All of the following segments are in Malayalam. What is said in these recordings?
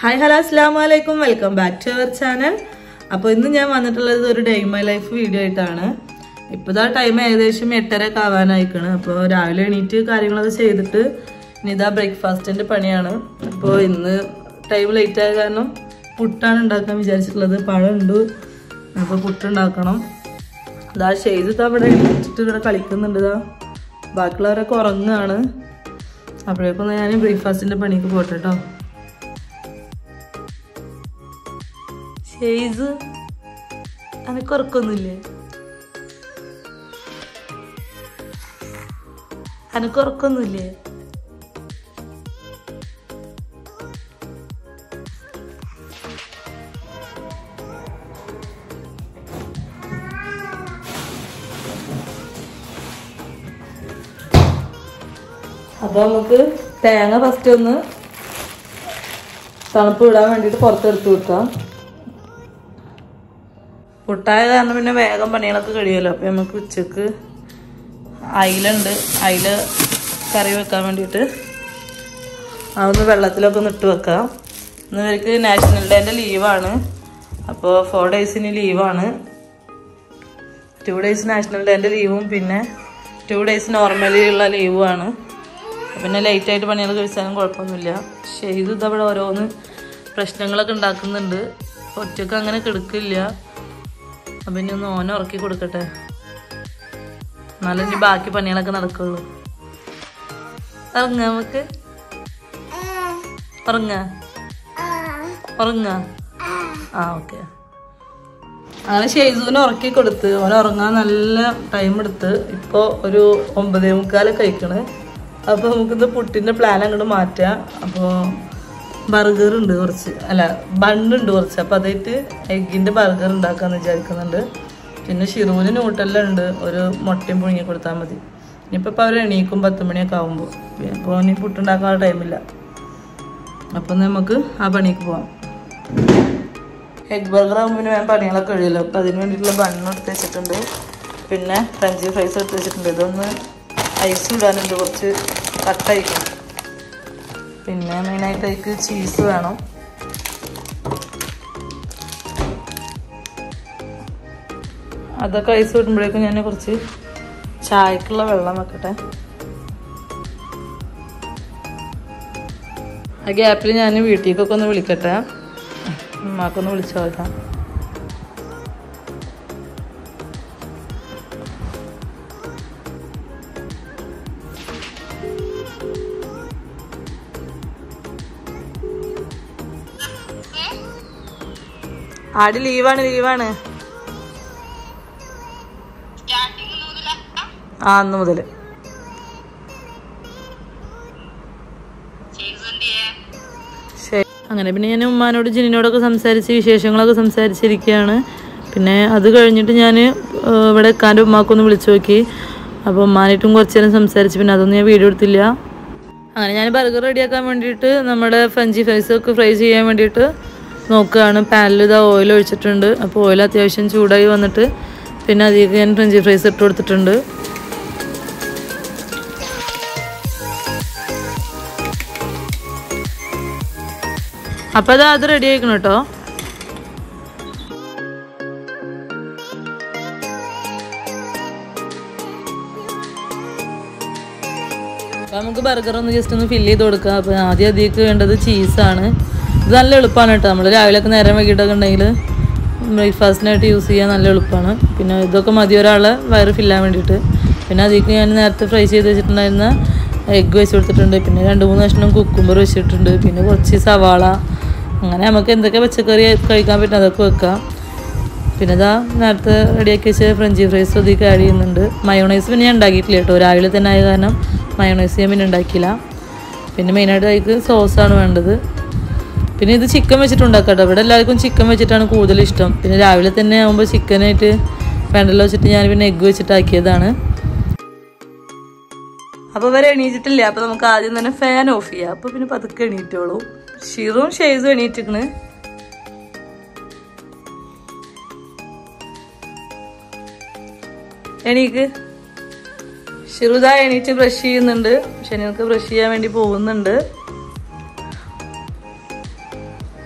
ഹായ് ഹലോ അസ്സാം വലൈക്കും welcome back to our channel അപ്പോൾ ഇന്ന് ഞാൻ വന്നിട്ടുള്ളത് ഒരു ഡേ മൈ ലൈഫ് വീഡിയോ ആയിട്ടാണ് ഇപ്പോൾ ആ ടൈം ഏകദേശം എട്ടര ഒക്കെ ആവാനായിക്കാണ് അപ്പോൾ രാവിലെ എണീറ്റ് കാര്യങ്ങളൊക്കെ ചെയ്തിട്ട് ഇനി ഇതാ ബ്രേക്ക്ഫാസ്റ്റിൻ്റെ പണിയാണ് അപ്പോൾ ഇന്ന് ടൈം ലേറ്റ് ആയ കാരണം പുട്ടാണ് ഉണ്ടാക്കാൻ വിചാരിച്ചിട്ടുള്ളത് പഴമുണ്ട് അപ്പോൾ പുട്ടുണ്ടാക്കണം ഇതാ ഷെയ്ത് ഇതാ ഇവിടെ എണീറ്റിട്ട് ഇവിടെ കളിക്കുന്നുണ്ട് ഇതാ ബാക്കിയുള്ളവരൊക്കെ ഉറങ്ങുകയാണ് അപ്പോഴേക്കൊന്ന് ഞാൻ ബ്രേക്ക്ഫാസ്റ്റിൻ്റെ പണിക്ക് പോട്ടെ കേട്ടോ ഷെയ്സ് അനക്ക് ഉറക്കൊന്നുമില്ലേ അനക്ക് ഉറക്കൊന്നുമില്ലേ അപ്പൊ നമുക്ക് തേങ്ങ ഫസ്റ്റ് ഒന്ന് തണുപ്പ് വിടാൻ വേണ്ടിയിട്ട് പുറത്തെടുത്ത് വെക്കാം പുട്ടായ കാരണം പിന്നെ വേഗം പണികളൊക്കെ കഴിയുമല്ലോ അപ്പം നമുക്ക് ഉച്ചക്ക് അയിലുണ്ട് അയില കറി വെക്കാൻ വേണ്ടിയിട്ട് അതൊന്ന് വെള്ളത്തിലൊക്കെ ഒന്ന് ഇട്ട് വെക്കാം ഇന്ന് ഇവർക്ക് നാഷണൽ ഡേൻ്റെ ലീവാണ് അപ്പോൾ ഫോർ ഡേയ്സിന് ലീവാണ് ടു ഡേയ്സ് നാഷണൽ ഡേൻ്റെ ലീവും പിന്നെ ടു ഡേയ്സ് നോർമലി ഉള്ള ലീവുമാണ് പിന്നെ ലേറ്റായിട്ട് പണികൾ കഴിച്ചാലും കുഴപ്പമൊന്നുമില്ല പക്ഷേ ഇത് ഇതവിടെ ഓരോന്ന് പ്രശ്നങ്ങളൊക്കെ ഉണ്ടാക്കുന്നുണ്ട് ഒറ്റക്ക് അങ്ങനെ കിടക്കില്ല അപ്പം ഇനി ഒന്ന് ഓനെ ഉറക്കി കൊടുക്കട്ടെ എന്നാലും ഇനി ബാക്കി പണികളൊക്കെ നടക്കുള്ളൂ ഉറങ്ങ നമുക്ക് ഉറങ്ങ ഉറങ്ങ ആ ഓക്കെ അങ്ങനെ ഷെയ്സൂനെ ഉറക്കി കൊടുത്ത് ഓൻ ഉറങ്ങാൻ നല്ല ടൈം എടുത്ത് ഇപ്പോൾ ഒരു ഒമ്പതേ മുക്കാലൊക്കെ കഴിക്കണ് അപ്പോൾ നമുക്കിന്ന് പുട്ടിൻ്റെ പ്ലാൻ അങ്ങോട്ട് മാറ്റാം അപ്പോൾ ബർഗർ ഉണ്ട് കുറച്ച് അല്ല ബണ്ണുണ്ട് കുറച്ച് അപ്പോൾ അതായിട്ട് എഗ്ഗിൻ്റെ ബർഗർ ഉണ്ടാക്കാമെന്ന് വിചാരിക്കുന്നുണ്ട് പിന്നെ ഷിറൂന് ന്യൂട്ടെല്ലാം ഉണ്ട് ഒരു മുട്ടയും പുഴുങ്ങി കൊടുത്താൽ മതി ഇനിയിപ്പോൾ ഇപ്പോൾ അവർ എണീക്കും പത്ത് മണിയൊക്കെ ആകുമ്പോൾ അപ്പോൾ ഇനി പുട്ടുണ്ടാക്കാൻ ടൈമില്ല അപ്പോൾ നമുക്ക് ആ പണിക്ക് പോവാം എഗ് ബർഗർ ആകുമ്പോൾ പിന്നെ വേഗം പണികളൊക്കെ കഴിയുമല്ലോ അപ്പോൾ അതിന് വേണ്ടിയിട്ടുള്ള ബണ്ണ് എടുത്ത് വെച്ചിട്ടുണ്ട് പിന്നെ ഫ്രഞ്ച് ഫ്രൈസ് എടുത്ത് വെച്ചിട്ടുണ്ട് ഇതൊന്ന് ഐസ് ഇടാനുണ്ട് കുറച്ച് കട്ടായിരിക്കും പിന്നെ മെയിനായിട്ട് അതിക്ക് ചീസ് വേണം അതൊക്കെ ഐസ് ഇടുമ്പോഴേക്കും ഞാൻ കുറച്ച് ചായക്കുള്ള വെള്ളം വെക്കട്ടെ ആ ഗ്യാപ്പിൽ ഞാൻ വീട്ടിലേക്കൊക്കെ ഒന്ന് വിളിക്കട്ടെ ഉമ്മാക്കൊന്ന് വിളിച്ചു നോക്കാം ആടി ലീവാണ് ലീവാണ് ആ അന്ന് മുതല് ശരി അങ്ങനെ പിന്നെ ഞാൻ ഉമ്മാനോട് ജിനിനോടൊക്കെ സംസാരിച്ച് വിശേഷങ്ങളൊക്കെ സംസാരിച്ചിരിക്കുകയാണ് പിന്നെ അത് കഴിഞ്ഞിട്ട് ഞാൻ ഇവിടെ എക്കാൻ്റെ ഉമ്മാക്കൊന്ന് വിളിച്ചു നോക്കി അപ്പോൾ ഉമ്മാനായിട്ടും കുറച്ച് നേരം സംസാരിച്ച് പിന്നെ അതൊന്നും ഞാൻ വീഡിയോ എടുത്തില്ല അങ്ങനെ ഞാൻ ബർഗർ റെഡിയാക്കാൻ വേണ്ടിയിട്ട് നമ്മുടെ ഫ്രഞ്ചി ഫ്രൈസ് ഒക്കെ ഫ്രൈ ചെയ്യാൻ വേണ്ടിയിട്ട് നോക്കുകയാണ് പാനിൽ ഇതാ ഓയിൽ ഒഴിച്ചിട്ടുണ്ട് അപ്പോൾ ഓയിൽ അത്യാവശ്യം ചൂടായി വന്നിട്ട് പിന്നെ അതിലേക്ക് ഞാൻ ഫ്രഞ്ചി ഫ്രൈസ് ഇട്ട് കൊടുത്തിട്ടുണ്ട് അപ്പോൾ അത് അത് റെഡി ആയിക്കണം കേട്ടോ അപ്പോൾ നമുക്ക് ബർഗർ ഒന്ന് ജസ്റ്റ് ഒന്ന് ഫില്ല് ചെയ്ത് കൊടുക്കാം അപ്പോൾ ആദ്യം അതിലേക്ക് വേണ്ടത് ചീസാണ് ഇത് നല്ല എളുപ്പമാണ് കേട്ടോ നമ്മൾ രാവിലെയൊക്കെ നേരം വൈകിട്ടൊക്കെ ഉണ്ടെങ്കിൽ ബ്രേക്ക്ഫാസ്റ്റിനായിട്ട് യൂസ് ചെയ്യാൻ നല്ല എളുപ്പമാണ് പിന്നെ ഇതൊക്കെ മതി ഒരാളെ വയറ് ഫില്ലാൻ വേണ്ടിയിട്ട് പിന്നെ അതിലേക്ക് ഞാൻ നേരത്തെ ഫ്രൈ ചെയ്ത് വെച്ചിട്ടുണ്ടായിരുന്ന എഗ്ഗ് വെച്ച് കൊടുത്തിട്ടുണ്ട് പിന്നെ രണ്ട് മൂന്ന് കഷ്ണം കുക്കുമ്പർ വെച്ചിട്ടുണ്ട് പിന്നെ കുറച്ച് സവാള അങ്ങനെ നമുക്ക് എന്തൊക്കെ പച്ചക്കറി കഴിക്കാൻ പറ്റും അതൊക്കെ വെക്കാം പിന്നെ ഇതാ നേരത്തെ റെഡിയാക്കി വെച്ച ഫ്രഞ്ചി ഫ്രൈസ് അതിലേക്ക് ആഡ് ചെയ്യുന്നുണ്ട് മയോണൈസ് പിന്നെ ഞാൻ ഉണ്ടാക്കിയിട്ടില്ല കേട്ടോ രാവിലെ തന്നെ ആയ കാരണം മയോണൈസ് ഞാൻ പിന്നെ ഉണ്ടാക്കിയില്ല പിന്നെ മെയിനായിട്ട് അതിലേക്ക് സോസാണ് വേണ്ടത് പിന്നെ ഇത് ചിക്കൻ വെച്ചിട്ട് ഉണ്ടാക്കാം കേട്ടോ ഇവിടെ എല്ലാവർക്കും ചിക്കൻ വെച്ചിട്ടാണ് കൂടുതൽ ഇഷ്ടം പിന്നെ രാവിലെ തന്നെ ആകുമ്പോൾ ചിക്കനായിട്ട് വേണ്ടല്ലോ വെച്ചിട്ട് ഞാൻ പിന്നെ എഗ്ഗ് വെച്ചിട്ടാക്കിയതാണ് അപ്പോൾ വരെ എണീറ്റിട്ടില്ല അപ്പോൾ നമുക്ക് ആദ്യം തന്നെ ഫാൻ ഓഫ് ചെയ്യാം അപ്പോൾ പിന്നെ പതുക്കെ എണീറ്റോളൂ ഷിറും ഷെയ്സും എണീറ്റിക്കണ് എണീക്ക് ഷിറുദ എണീറ്റ് ബ്രഷ് ചെയ്യുന്നുണ്ട് ഷെനിക്ക് ബ്രഷ് ചെയ്യാൻ വേണ്ടി പോകുന്നുണ്ട്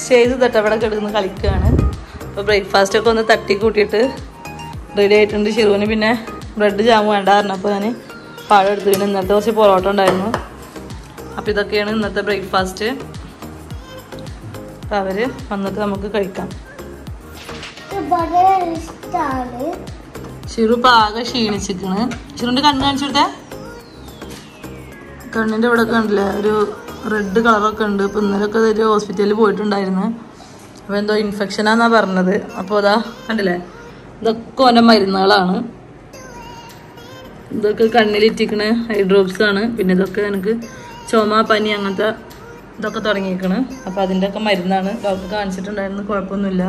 ഷെയ്ത് തട്ട ഇവിടെ കിടന്ന് കളിക്കുകയാണ് അപ്പോൾ ബ്രേക്ക്ഫാസ്റ്റ് ഒക്കെ ഒന്ന് തട്ടി കൂട്ടിയിട്ട് റെഡി ആയിട്ടുണ്ട് ഷിറുവിന് പിന്നെ ബ്രെഡ് ജാമ് വേണ്ട പറഞ്ഞപ്പോൾ ഞാൻ പഴം എടുത്തു പിന്നെ ഇന്നത്തെ കുറച്ച് പൊറോട്ട ഉണ്ടായിരുന്നു അപ്പോൾ ഇതൊക്കെയാണ് ഇന്നത്തെ ബ്രേക്ക്ഫാസ്റ്റ് അപ്പോൾ അവർ വന്നിട്ട് നമുക്ക് കഴിക്കാം ഇവിടെ ഇഷ്ടമാണ് ഷിറു ഇപ്പൊ ആകെ ക്ഷീണിച്ചിരിക്കണ് ഷിറുവിന്റെ കണ്ണ് കാണിച്ചു കൊടുത്തേ കണ്ണിന്റെ ഇവിടെ കണ്ടില്ലേ ഒരു റെഡ് കളറൊക്കെ ഉണ്ട് ഇപ്പൊ ഇന്നലെയൊക്കെ ഒരു ഹോസ്പിറ്റലിൽ പോയിട്ടുണ്ടായിരുന്നു അപ്പൊ എന്തോ ഇൻഫെക്ഷനാന്നാ പറഞ്ഞത് അപ്പോൾ അതാ കണ്ടില്ലേ ഇതൊക്കെ ഓൻ്റെ മരുന്നുകളാണ് ഇതൊക്കെ കണ്ണിലിറ്റിക്കണ ഐ ഡ്രോപ്സ് ആണ് പിന്നെ ഇതൊക്കെ എനിക്ക് ചുമ പനി അങ്ങനത്തെ ഇതൊക്കെ തുടങ്ങിയിരിക്കണ് അപ്പോൾ അതിൻ്റെ ഒക്കെ മരുന്നാണ് ഡോക്ടർ കാണിച്ചിട്ടുണ്ടായിരുന്നു കുഴപ്പമൊന്നുമില്ല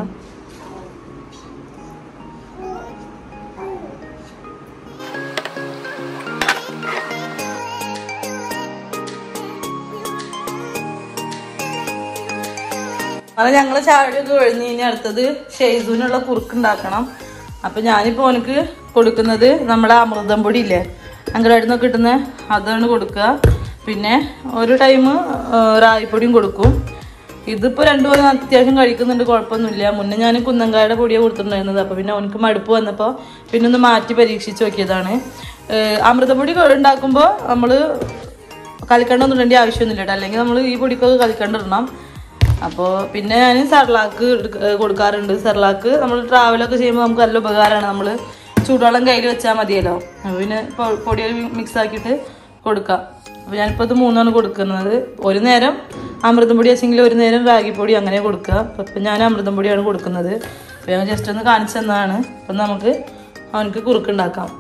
അങ്ങനെ ഞങ്ങള് ചാടിയൊക്കെ കഴിഞ്ഞ് ഇനി അടുത്തത് ഷെയ്സൂനുള്ള കുറുക്ക് ഉണ്ടാക്കണം അപ്പൊ ഞാനിപ്പോ ഓനക്ക് കൊടുക്കുന്നത് നമ്മുടെ അമൃതം പൊടി ഇല്ലേ അങ്കലാടിൽ നിന്ന് കിട്ടുന്ന അതാണ് കൊടുക്കുക പിന്നെ ഒരു ടൈം റായിപ്പൊടിയും കൊടുക്കും ഇതിപ്പോ രണ്ടു പേരും അത്യാവശ്യം കഴിക്കുന്നുണ്ട് കുഴപ്പമൊന്നുമില്ല മുന്നേ ഞാൻ കുന്നങ്കായുടെ പൊടിയാണ് കൊടുത്തിട്ടുണ്ടായിരുന്നത് അപ്പൊ പിന്നെ അവനക്ക് മടുപ്പ് വന്നപ്പോ പിന്നെ ഒന്ന് മാറ്റി പരീക്ഷിച്ച് നോക്കിയതാണ് ഏഹ് അമൃതപ്പൊടി ഉണ്ടാക്കുമ്പോൾ നമ്മള് കൽക്കണ്ടൊന്നും ഇടേണ്ട ആവശ്യമൊന്നുമില്ല കേട്ടോ അല്ലെങ്കിൽ നമ്മൾ ഈ പൊടിക്കൊക്കെ കൽക്കണ്ടിടണം അപ്പോൾ പിന്നെ ഞാൻ സെർലാക്ക് കൊടുക്കാറുണ്ട് സെർലാക്ക് നമ്മൾ ട്രാവലൊക്കെ ചെയ്യുമ്പോൾ നമുക്ക് നല്ല ഉപകാരമാണ് നമ്മൾ ചൂടുവെള്ളം കയ്യിൽ വെച്ചാൽ മതിയല്ലോ അപ്പോൾ പിന്നെ പൊ- പൊടിയിൽ മിക്സ് ആക്കിയിട്ട് കൊടുക്കാം അപ്പോൾ ഞാനിപ്പോൾ ഇത് മൂന്നാണ് കൊടുക്കുന്നത് ഒരു നേരം അമൃതം പൊടി വെച്ചെങ്കിൽ ഒരു നേരം റാഗിപ്പൊടി അങ്ങനെ കൊടുക്കുക അപ്പോൾ ഇപ്പം ഞാൻ അമൃതം പൊടിയാണ് കൊടുക്കുന്നത് അപ്പോൾ ഞാൻ ജസ്റ്റ് ഒന്ന് കാണിച്ചു തന്നതാണ് അപ്പം നമുക്ക് അവനക്ക് കുറുക്കുണ്ടാക്കാം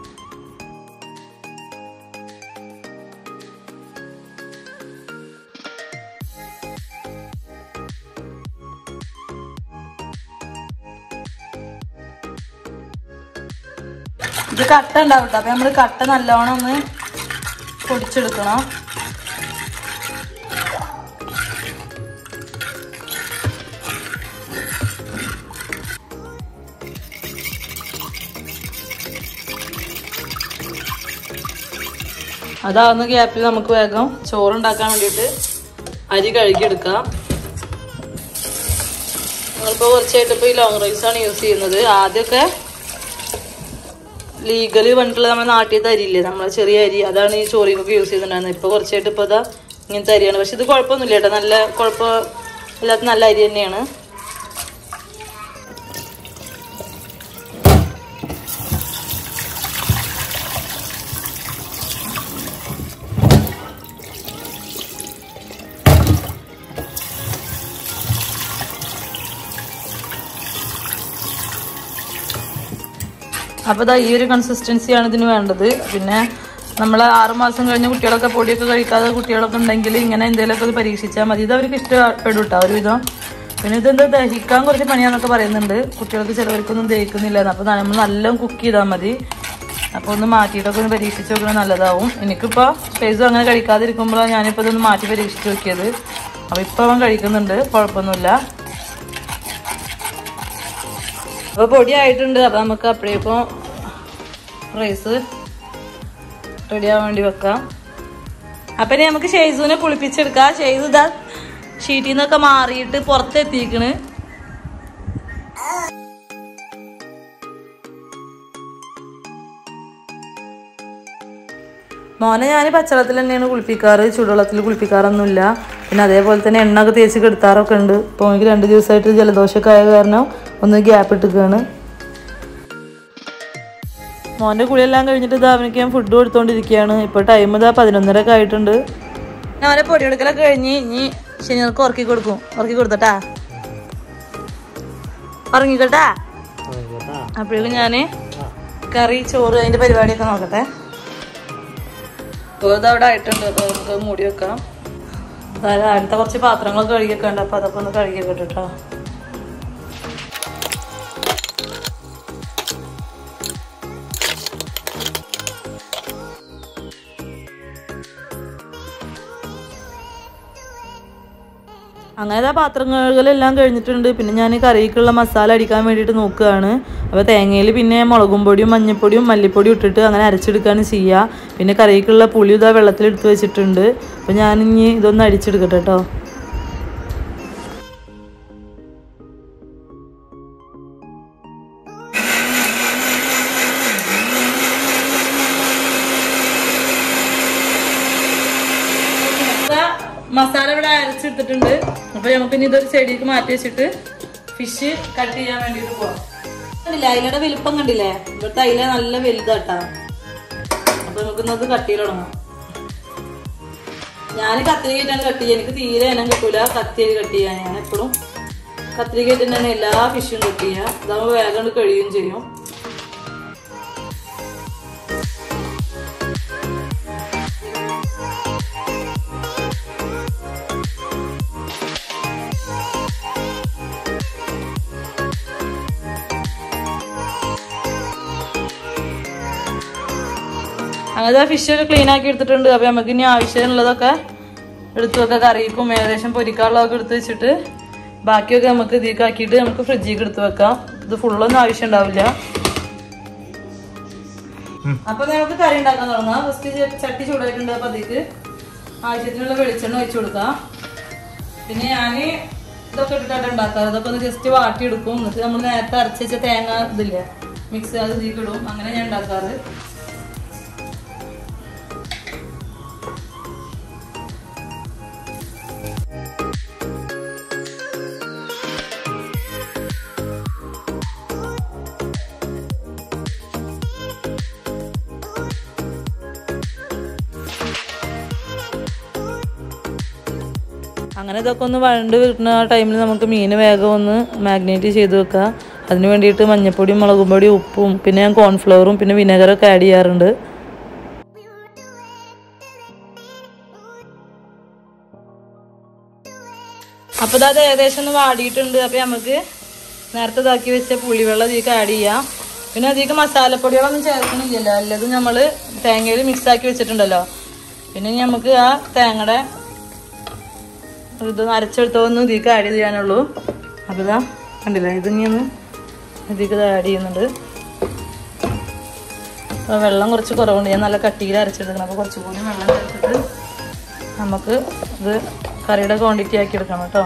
ഇത് കട്ട ഉണ്ടാവും കേട്ടോ അപ്പൊ നമ്മള് കട്ട നല്ലോണം ഒന്ന് പൊടിച്ചെടുക്കണം അതാവുന്ന ഗ്യാപ്പിൽ നമുക്ക് വേഗം ചോറുണ്ടാക്കാൻ വേണ്ടിയിട്ട് അരി കഴുകിയെടുക്കാം ഞങ്ങളിപ്പോൾ കുറച്ചായിട്ട് ഇപ്പോൾ ഈ ലോങ് റൈസ് ആണ് യൂസ് ചെയ്യുന്നത് ആദ്യമൊക്കെ ലീഗല് പറഞ്ഞിട്ടുള്ള നമ്മുടെ നാട്ടിലത്തെ അരിയില്ലേ നമ്മളെ ചെറിയ അരി അതാണ് ഈ ചോറിക്കൊക്കെ യൂസ് ചെയ്തിട്ടുണ്ടായിരുന്നത് ഇപ്പോൾ കുറച്ചായിട്ട് ഇപ്പോൾ ഇതാ ഇങ്ങനത്തെ അരിയാണ് പക്ഷെ ഇത് കുഴപ്പമൊന്നുമില്ല കേട്ടോ നല്ല കുഴപ്പം ഇല്ലാത്ത നല്ല അരി തന്നെയാണ് അപ്പോൾ ഇതാ ഈ ഒരു കൺസിസ്റ്റൻസിയാണ് ഇതിന് വേണ്ടത് പിന്നെ നമ്മൾ ആറുമാസം കഴിഞ്ഞ കുട്ടികളൊക്കെ പൊടിയൊക്കെ കഴിക്കാതെ കുട്ടികളൊക്കെ ഉണ്ടെങ്കിൽ ഇങ്ങനെ എന്തെങ്കിലുമൊക്കെ ഒന്ന് പരീക്ഷിച്ചാൽ മതി ഇത് അവർക്ക് ഇഷ്ടപ്പെടും കേട്ടോ ഒരുവിധം പിന്നെ ഇതെന്താ ദഹിക്കാൻ കുറച്ച് പണിയാന്നൊക്കെ പറയുന്നുണ്ട് കുട്ടികൾക്ക് ചിലവർക്കൊന്നും ദഹിക്കുന്നില്ല അപ്പോൾ നമ്മൾ നല്ല കുക്ക് ചെയ്താൽ മതി അപ്പോൾ ഒന്ന് മാറ്റിയിട്ടൊക്കെ ഒന്ന് പരീക്ഷിച്ച് നോക്കുന്നത് നല്ലതാവും എനിക്കിപ്പോൾ ഷേസും അങ്ങനെ കഴിക്കാതിരിക്കുമ്പോഴാണ് ഞാനിപ്പോൾ ഇതൊന്ന് മാറ്റി പരീക്ഷിച്ച് നോക്കിയത് അപ്പോൾ ഇപ്പോൾ അവൻ കഴിക്കുന്നുണ്ട് കുഴപ്പമൊന്നുമില്ല അപ്പോൾ പൊടി ആയിട്ടുണ്ട് അപ്പോൾ നമുക്ക് അപ്പോഴേക്കും റൈസ് റെഡി ആവാൻ വേണ്ടി വെക്കാം അപ്പം ഇനി നമുക്ക് ഷെയ്സുവിനെ കുളിപ്പിച്ചെടുക്കാം ഷെയ്സ് ഇതാ ഷീറ്റിൽ നിന്നൊക്കെ മാറിയിട്ട് പുറത്തെത്തിക്കണ് മോനെ ഞാൻ പച്ചവെള്ളത്തിൽ തന്നെയാണ് കുളിപ്പിക്കാറ് ചൂടുവെള്ളത്തിൽ കുളിപ്പിക്കാറൊന്നുമില്ല പിന്നെ അതേപോലെ തന്നെ എണ്ണ ഒക്കെ തേച്ച് കെടുത്താറൊക്കെ ഉണ്ട് ഇപ്പോൾ എനിക്ക് രണ്ട് ദിവസമായിട്ട് ജലദോഷമൊക്കെ ആയ കാരണം ഒന്ന് ഗ്യാപ്പ് ഇട്ടിരിക്കുകയാണ് മോൻ്റെ കുളിയെല്ലാം കഴിഞ്ഞിട്ട് ഇതാ അവനക്ക് ഞാൻ ഫുഡ് കൊടുത്തോണ്ടിരിക്കുകയാണ് ഇപ്പോൾ ടൈം ഇതാ പതിനൊന്നര ഒക്കെ ആയിട്ടുണ്ട് ഞാൻ അവനെ പൊടിയെടുക്കലൊക്കെ കഴിഞ്ഞ് ഇനി ശനികൾക്ക് ഉറക്കി കൊടുക്കും ഉറക്കി കൊടുത്തട്ടാ ഉറങ്ങിക്കോട്ടാ അപ്പോഴേക്കും ഞാൻ കറി ചോറ് അതിൻ്റെ പരിപാടിയൊക്കെ നോക്കട്ടെ അപ്പോൾ ഇതവിടെ ആയിട്ടുണ്ട് അപ്പോൾ നമുക്ക് മൂടി വെക്കാം അതായത് അടുത്ത കുറച്ച് പാത്രങ്ങളൊക്കെ കഴുകിയൊക്കെ ഉണ്ട് അപ്പോൾ അതൊക്കെ ഒന്ന് കഴുകിയൊക്കെ കേട്ടോ അങ്ങനെ ആ പാത്രം കഴുകലെല്ലാം കഴിഞ്ഞിട്ടുണ്ട് പിന്നെ ഞാൻ കറിക്കുള്ള മസാല അടിക്കാൻ വേണ്ടിയിട്ട് നോക്കുകയാണ് അപ്പോൾ തേങ്ങയിൽ പിന്നെ മുളകും പൊടിയും മഞ്ഞൾപ്പൊടിയും മല്ലിപ്പൊടിയും ഇട്ടിട്ട് അങ്ങനെ അരച്ചെടുക്കുകയാണ് ചെയ്യുക പിന്നെ കറിക്കുള്ള പുളി ഇതാ വെള്ളത്തിലെടുത്ത് വെച്ചിട്ടുണ്ട് അപ്പോൾ ഞാൻ ഇനി ഇതൊന്ന് അടിച്ചെടുക്കട്ടെ കേട്ടോ മസാല ഇവിടെ അരച്ചെടുത്തിട്ടുണ്ട് അപ്പൊ നമുക്ക് ഇനി ഇതൊരു ചെടിക്ക് മാറ്റി വെച്ചിട്ട് ഫിഷ് കട്ട് ചെയ്യാൻ വേണ്ടിട്ട് പോവാം കണ്ടില്ലേ അയിലയുടെ വലിപ്പം കണ്ടില്ലേ ഇവിടുത്തെ അയില നല്ല വലുതാട്ടാ അപ്പൊ നമുക്ക് ഇന്നത് കട്ട് ചെയ്ത് തുടങ്ങാം ഞാൻ കത്തിരിക്കയിട്ടാണ് കട്ട് ചെയ്യുക എനിക്ക് തീരെ ഇനം കിട്ടൂല കത്തിയിൽ കട്ട് ചെയ്യാൻ ഞാൻ എപ്പോഴും കത്തിരിക്കയിട്ട് തന്നെയാണ് എല്ലാ ഫിഷും കട്ട് ചെയ്യുക ഇതാകുമ്പോൾ വേഗം കൊണ്ട് കഴിയുകയും ചെയ്യും അങ്ങനെ ഫിഷൊക്കെ ക്ലീൻ ആക്കി എടുത്തിട്ടുണ്ട് അപ്പൊ നമുക്ക് ഇനി ആവശ്യമുള്ളതൊക്കെ എടുത്തു വെക്കാം കറിക്കും ഏകദേശം പൊരിക്കാനുള്ളതൊക്കെ എടുത്ത് വെച്ചിട്ട് ബാക്കിയൊക്കെ നമുക്ക് ഇതിലേക്ക് ആക്കിയിട്ട് നമുക്ക് ഫ്രിഡ്ജിലേക്ക് എടുത്ത് വെക്കാം ഇത് ഫുള്ളൊന്നും ആവശ്യം ഉണ്ടാവില്ല അപ്പൊ നമുക്ക് കറി ഉണ്ടാക്കാൻ തുടങ്ങാം ഫസ്റ്റ് ചട്ടി ചൂടായിട്ടുണ്ട് അപ്പൊ അതിലേക്ക് ആവശ്യത്തിനുള്ള വെളിച്ചെണ്ണ ഒഴിച്ചു കൊടുക്കാം പിന്നെ ഞാന് ഇതൊക്കെ ഇട്ടിട്ടാണ് ഉണ്ടാക്കാറ് ഇതൊക്കെ ഒന്ന് ജസ്റ്റ് വാട്ടിയെടുക്കും എന്നിട്ട് നമ്മൾ നേരത്തെ അരച്ച് വെച്ച തേങ്ങ ഇതില്ലേ മിക്സ് അത് ഇതിലേക്ക് ഇടും അങ്ങനെ ഞാൻ ഉണ്ടാക്കാറ് അങ്ങനെ ഇതൊക്കെ ഒന്ന് വഴണ്ട് കിട്ടുന്ന ആ ടൈമിൽ നമുക്ക് മീൻ വേഗം ഒന്ന് മാഗ്നേറ്റ് ചെയ്ത് വെക്കുക അതിന് വേണ്ടിയിട്ട് മഞ്ഞപ്പൊടിയും മുളകും പൊടിയും ഉപ്പും പിന്നെ ഞാൻ കോൺഫ്ലവറും പിന്നെ വിനെഗറൊക്കെ ആഡ് ചെയ്യാറുണ്ട് അപ്പോൾ ഇത് അത് ഏകദേശം ഒന്ന് വാടിയിട്ടുണ്ട് അപ്പോൾ നമുക്ക് നേരത്തെ ഇതാക്കി വെച്ച പുളിവെള്ളം ഇതിലേക്ക് ആഡ് ചെയ്യാം പിന്നെ അതിലേക്ക് മസാലപ്പൊടികളൊന്നും ചേർക്കണില്ലല്ലോ അല്ലതും നമ്മൾ തേങ്ങയിൽ മിക്സ് ആക്കി വെച്ചിട്ടുണ്ടല്ലോ പിന്നെ ഇനി നമുക്ക് ആ തേങ്ങയുടെ ഇത് അരച്ചെടുത്തൊന്നും ഇതിലേക്ക് ആഡ് ചെയ്യാനുള്ളൂ അപ്പോൾ ഇതാ കണ്ടില്ലേ ഇത് ഇനി ഒന്ന് ഇതിലേക്ക് ആഡ് ചെയ്യുന്നുണ്ട് അപ്പോൾ വെള്ളം കുറച്ച് കുറവുണ്ട് ഞാൻ നല്ല കട്ടിയിൽ അരച്ചെടുക്കണം അപ്പോൾ കുറച്ചും കൂടി വെള്ളം ചേർത്തിട്ട് നമുക്ക് ഇത് കറിയുടെ ക്വാണ്ടിറ്റി ആക്കി എടുക്കണം കേട്ടോ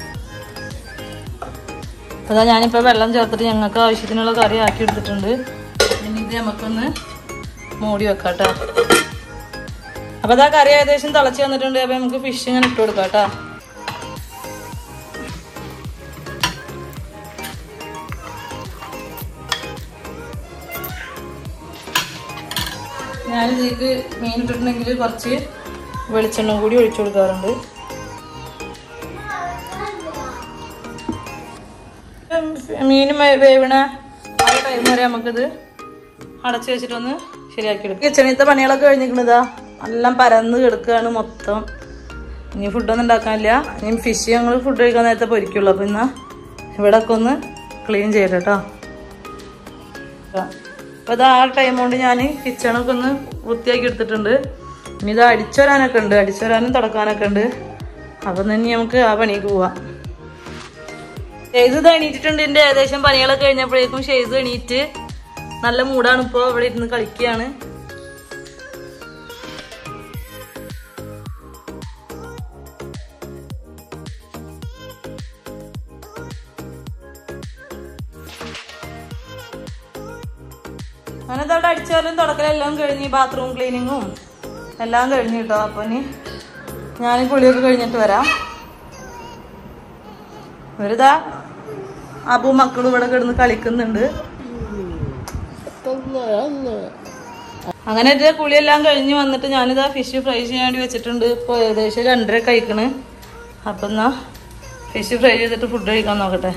അതാ ഞാനിപ്പോൾ വെള്ളം ചേർത്തിട്ട് ഞങ്ങൾക്ക് ആവശ്യത്തിനുള്ള കറി ആക്കി എടുത്തിട്ടുണ്ട് ഇനി ഇത് നമുക്കൊന്ന് മൂടി വെക്കാം കേട്ടോ അപ്പോൾ അതാ കറി ഏകദേശം തിളച്ച് വന്നിട്ടുണ്ട് അപ്പോൾ നമുക്ക് ഫിഷ് ഇങ്ങനെ ഇട്ട് കൊടുക്കാം കേട്ടോ ഞാനിതിലേക്ക് മീൻ ഇട്ടിട്ടുണ്ടെങ്കിൽ കുറച്ച് വെളിച്ചെണ്ണ കൂടി ഒഴിച്ചു കൊടുക്കാറുണ്ട് മീൻ വേവണ ആ ടൈം വരെ നമുക്കിത് അടച്ചു വെച്ചിട്ടൊന്ന് ശരിയാക്കി എടുക്കും കിച്ചണിത്തെ പണികളൊക്കെ കഴിഞ്ഞിരിക്കണതാ എല്ലാം പരന്ന് കിടക്കുകയാണ് മൊത്തം ഇനി ഫുഡൊന്നും ഉണ്ടാക്കാനില്ല ഇനി ഫിഷ് ഞങ്ങൾ ഫുഡ് കഴിക്കാൻ നേരത്തെ പൊരിക്കുള്ളൂ അപ്പം എന്നാ ഇവിടെ ഒക്കെ ഒന്ന് ക്ലീൻ ചെയ്യട്ടെ കേട്ടോ അപ്പോൾ ഇത് ആ ടൈം കൊണ്ട് ഞാൻ കിച്ചണൊക്കെ ഒന്ന് വൃത്തിയാക്കി എടുത്തിട്ടുണ്ട് ഇനി ഇത് അടിച്ചുവരാനൊക്കെ ഉണ്ട് അടിച്ചുവരാനും തുടക്കാനൊക്കെ ഉണ്ട് അപ്പം തന്നെ നമുക്ക് ആ പണിക്ക് പോവാം ഷെയ്സ് ഇത് എണീറ്റിട്ടുണ്ട് എൻ്റെ ഏകദേശം പണികളൊക്കെ കഴിഞ്ഞപ്പോഴേക്കും ഷെയ്സ് എണീറ്റ് നല്ല മൂടാണ് ഇപ്പോൾ ഇവിടെ ഇരുന്ന് കളിക്കുകയാണ് അങ്ങനെ അവിടെ അടിച്ചാലും തുടക്കലെല്ലാം കഴിഞ്ഞ് ബാത്റൂം ക്ലീനിങ്ങും എല്ലാം കഴിഞ്ഞു കേട്ടോ അപ്പം ഇനി ഞാൻ കുളിയൊക്കെ കഴിഞ്ഞിട്ട് വരാം ഇവരിതാ അബു മക്കളും ഇവിടെ കിടന്ന് കളിക്കുന്നുണ്ട് അങ്ങനെ ഇത് കുളിയെല്ലാം കഴിഞ്ഞ് വന്നിട്ട് ഞാനിതാ ഫിഷ് ഫ്രൈ ചെയ്യാൻ വേണ്ടി വെച്ചിട്ടുണ്ട് ഇപ്പോൾ ഏകദേശം രണ്ടര കഴിക്കണ് അപ്പം എന്നാ ഫിഷ് ഫ്രൈ ചെയ്തിട്ട് ഫുഡ് കഴിക്കാൻ നോക്കട്ടെ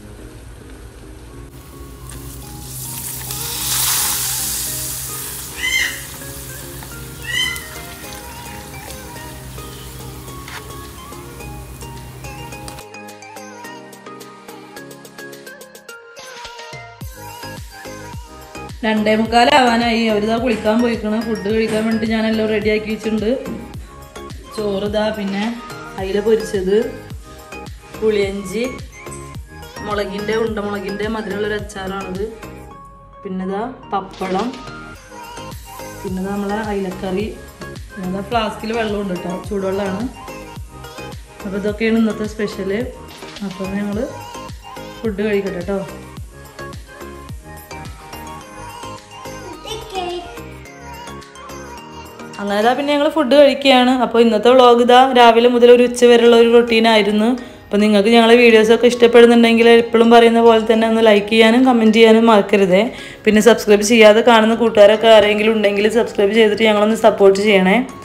രണ്ടേ മുക്കാലാവാനായി അവരിതാ കുളിക്കാൻ പോയിക്കണ് ഫുഡ് കഴിക്കാൻ വേണ്ടി ഞാനെല്ലാം റെഡിയാക്കി വെച്ചിട്ടുണ്ട് ചോറ് ഇതാ പിന്നെ അയില പൊരിച്ചത് പുളിയഞ്ചി മുളകിൻ്റെ ഉണ്ടമുളകിൻ്റെ മധുരമുള്ളൊരു അച്ചാറാണിത് പിന്നെ ഇതാ പപ്പടം പിന്നെ ഇതാ നമ്മളെ അയിലക്കറി പിന്നെ ഇതാ ഫ്ലാസ്കിൽ വെള്ളമുണ്ട് കേട്ടോ ചൂടുവെള്ളമാണ് അപ്പോൾ ഇതൊക്കെയാണ് ഇന്നത്തെ സ്പെഷ്യല് അപ്പോൾ ഞങ്ങൾ ഫുഡ് കഴിക്കട്ടെ കേട്ടോ അങ്ങനെ ഇതാ പിന്നെ ഞങ്ങൾ ഫുഡ് കഴിക്കുകയാണ് അപ്പോൾ ഇന്നത്തെ വ്ളോഗ് ഇതാ രാവിലെ മുതൽ ഒരു ഉച്ച വരെയുള്ള ഒരു റൊട്ടീനായിരുന്നു അപ്പോൾ നിങ്ങൾക്ക് ഞങ്ങളെ വീഡിയോസൊക്കെ ഇഷ്ടപ്പെടുന്നുണ്ടെങ്കിൽ എപ്പോഴും പറയുന്ന പോലെ തന്നെ ഒന്ന് ലൈക്ക് ചെയ്യാനും കമൻറ്റ് ചെയ്യാനും മറക്കരുതേ പിന്നെ സബ്സ്ക്രൈബ് ചെയ്യാതെ കാണുന്ന കൂട്ടുകാരൊക്കെ ആരെങ്കിലും ഉണ്ടെങ്കിൽ സബ്സ്ക്രൈബ് ചെയ്തിട്ട് ഞങ്ങളൊന്ന് സപ്പോർട്ട് ചെയ്യണേ